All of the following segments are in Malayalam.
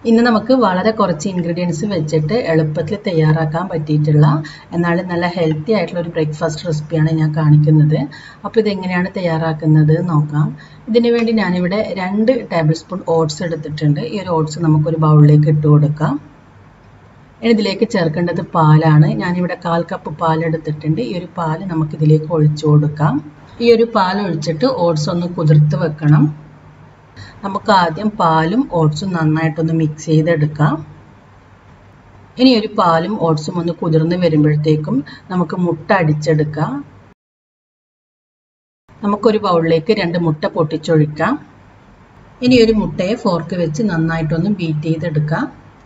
ഇന്ന് നമുക്ക് വളരെ കുറച്ച് ഇൻഗ്രീഡിയൻസ് വെച്ചിട്ട് എളുപ്പത്തിൽ തയ്യാറാക്കാൻ പറ്റിയിട്ടുള്ള എന്നാലും നല്ല ഹെൽത്തി ആയിട്ടുള്ള ഒരു ബ്രേക്ക്ഫാസ്റ്റ് റെസിപ്പിയാണ് ഞാൻ കാണിക്കുന്നത് അപ്പോൾ ഇതെങ്ങനെയാണ് തയ്യാറാക്കുന്നത് നോക്കാം ഇതിനു വേണ്ടി ഞാനിവിടെ രണ്ട് ടേബിൾ സ്പൂൺ ഓട്സ് എടുത്തിട്ടുണ്ട് ഈ ഒരു ഓട്സ് നമുക്കൊരു ബൗളിലേക്ക് ഇട്ട് കൊടുക്കാം ഇനി ഇതിലേക്ക് ചേർക്കേണ്ടത് പാലാണ് ഞാനിവിടെ കാൽ കപ്പ് പാൽ എടുത്തിട്ടുണ്ട് ഈ ഒരു പാല് നമുക്കിതിലേക്ക് ഒഴിച്ചു കൊടുക്കാം ഈ ഒരു പാൽ ഒഴിച്ചിട്ട് ഓട്സ് ഒന്ന് കുതിർത്ത് വെക്കണം നമുക്ക് ആദ്യം പാലും ഓട്സും നന്നായിട്ടൊന്ന് മിക്സ് ചെയ്തെടുക്കാം ഇനി ഒരു പാലും ഓട്സും ഒന്ന് കുതിർന്ന് വരുമ്പോഴത്തേക്കും നമുക്ക് മുട്ട അടിച്ചെടുക്കാം നമുക്കൊരു ബൗളിലേക്ക് രണ്ട് മുട്ട പൊട്ടിച്ചൊഴിക്കാം ഇനി ഒരു മുട്ടയെ ഫോർക്ക് വെച്ച് നന്നായിട്ടൊന്ന് ബീറ്റ് ചെയ്തെടുക്കാം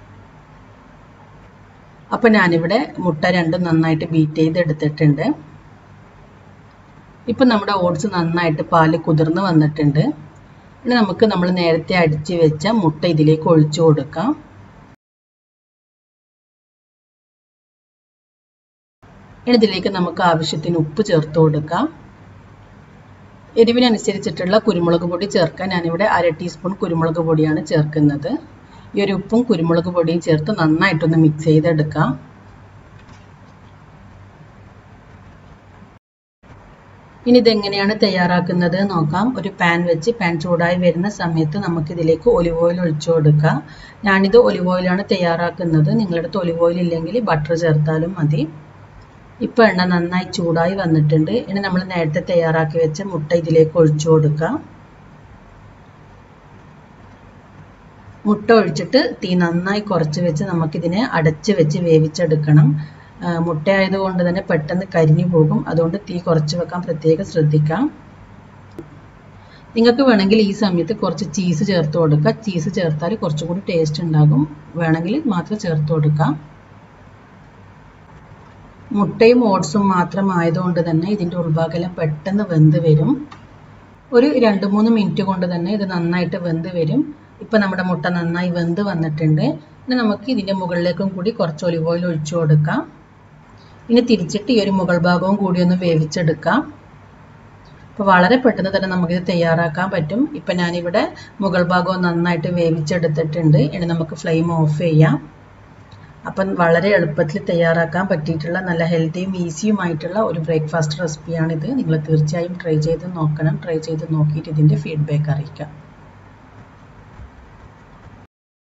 അപ്പം ഞാനിവിടെ മുട്ട രണ്ടും നന്നായിട്ട് ബീറ്റ് ചെയ്തെടുത്തിട്ടുണ്ട് ഇപ്പം നമ്മുടെ ഓട്സ് നന്നായിട്ട് പാല് കുതിർന്ന് വന്നിട്ടുണ്ട് ഇനി നമുക്ക് നമ്മൾ നേരത്തെ അടിച്ച് വെച്ച മുട്ട ഇതിലേക്ക് ഒഴിച്ചു കൊടുക്കാം ഇനി ഇതിലേക്ക് നമുക്ക് ആവശ്യത്തിന് ഉപ്പ് ചേർത്ത് കൊടുക്കാം എരിവിനനുസരിച്ചിട്ടുള്ള കുരുമുളക് പൊടി ചേർക്കാൻ ഞാനിവിടെ അര ടീസ്പൂൺ കുരുമുളക് പൊടിയാണ് ചേർക്കുന്നത് ഈ ഒരു ഉപ്പും കുരുമുളക് പൊടിയും ചേർത്ത് നന്നായിട്ടൊന്ന് മിക്സ് ചെയ്തെടുക്കാം ഇനി ഇതെങ്ങനെയാണ് തയ്യാറാക്കുന്നത് നോക്കാം ഒരു പാൻ വെച്ച് പാൻ ചൂടായി വരുന്ന സമയത്ത് നമുക്കിതിലേക്ക് ഒലിവ് ഓയിൽ ഒഴിച്ചു കൊടുക്കാം ഞാനിത് ഒലിവ് ഓയിലാണ് തയ്യാറാക്കുന്നത് നിങ്ങളുടെ അടുത്ത് ഒലിവ് ഓയിൽ ഇല്ലെങ്കിൽ ബട്ടർ ചേർത്താലും മതി ഇപ്പോൾ എണ്ണ നന്നായി ചൂടായി വന്നിട്ടുണ്ട് ഇനി നമ്മൾ നേരത്തെ തയ്യാറാക്കി വെച്ച മുട്ട ഇതിലേക്ക് ഒഴിച്ചു കൊടുക്കാം മുട്ട ഒഴിച്ചിട്ട് തീ നന്നായി കുറച്ച് വെച്ച് നമുക്കിതിനെ അടച്ച് വെച്ച് വേവിച്ചെടുക്കണം മുട്ട ആയതുകൊണ്ട് തന്നെ പെട്ടെന്ന് കരിഞ്ഞു പോകും അതുകൊണ്ട് തീ കുറച്ച് വെക്കാൻ പ്രത്യേകം ശ്രദ്ധിക്കാം നിങ്ങൾക്ക് വേണമെങ്കിൽ ഈ സമയത്ത് കുറച്ച് ചീസ് ചേർത്ത് കൊടുക്കുക ചീസ് ചേർത്താൽ കുറച്ചുകൂടി ടേസ്റ്റ് ഉണ്ടാകും വേണമെങ്കിൽ മാത്രം ചേർത്ത് കൊടുക്കാം മുട്ടയും ഓട്സും മാത്രം ആയതുകൊണ്ട് തന്നെ ഇതിൻ്റെ ഉൾഭാഗം പെട്ടെന്ന് വെന്ത് വരും ഒരു രണ്ട് മൂന്ന് മിനിറ്റ് കൊണ്ട് തന്നെ ഇത് നന്നായിട്ട് വെന്ത് വരും ഇപ്പം നമ്മുടെ മുട്ട നന്നായി വെന്ത് വന്നിട്ടുണ്ട് ഇനി നമുക്ക് ഇതിൻ്റെ മുകളിലേക്കും കൂടി കുറച്ച് ഒലിവ് ഓയിൽ ഒഴിച്ചു കൊടുക്കാം ഇനി തിരിച്ചിട്ട് ഈ ഒരു മുകൾ ഭാഗവും കൂടി ഒന്ന് വേവിച്ചെടുക്കാം അപ്പോൾ വളരെ പെട്ടെന്ന് തന്നെ നമുക്കിത് തയ്യാറാക്കാൻ പറ്റും ഇപ്പം ഞാനിവിടെ മുകൾ ഭാഗവും നന്നായിട്ട് വേവിച്ചെടുത്തിട്ടുണ്ട് ഇനി നമുക്ക് ഫ്ലെയിം ഓഫ് ചെയ്യാം അപ്പം വളരെ എളുപ്പത്തിൽ തയ്യാറാക്കാൻ പറ്റിയിട്ടുള്ള നല്ല ഹെൽത്തിയും ഈസിയുമായിട്ടുള്ള ഒരു ബ്രേക്ക്ഫാസ്റ്റ് റെസിപ്പിയാണിത് നിങ്ങൾ തീർച്ചയായും ട്രൈ ചെയ്ത് നോക്കണം ട്രൈ ചെയ്ത് നോക്കിയിട്ട് ഇതിൻ്റെ ഫീഡ്ബാക്ക് അറിയിക്കാം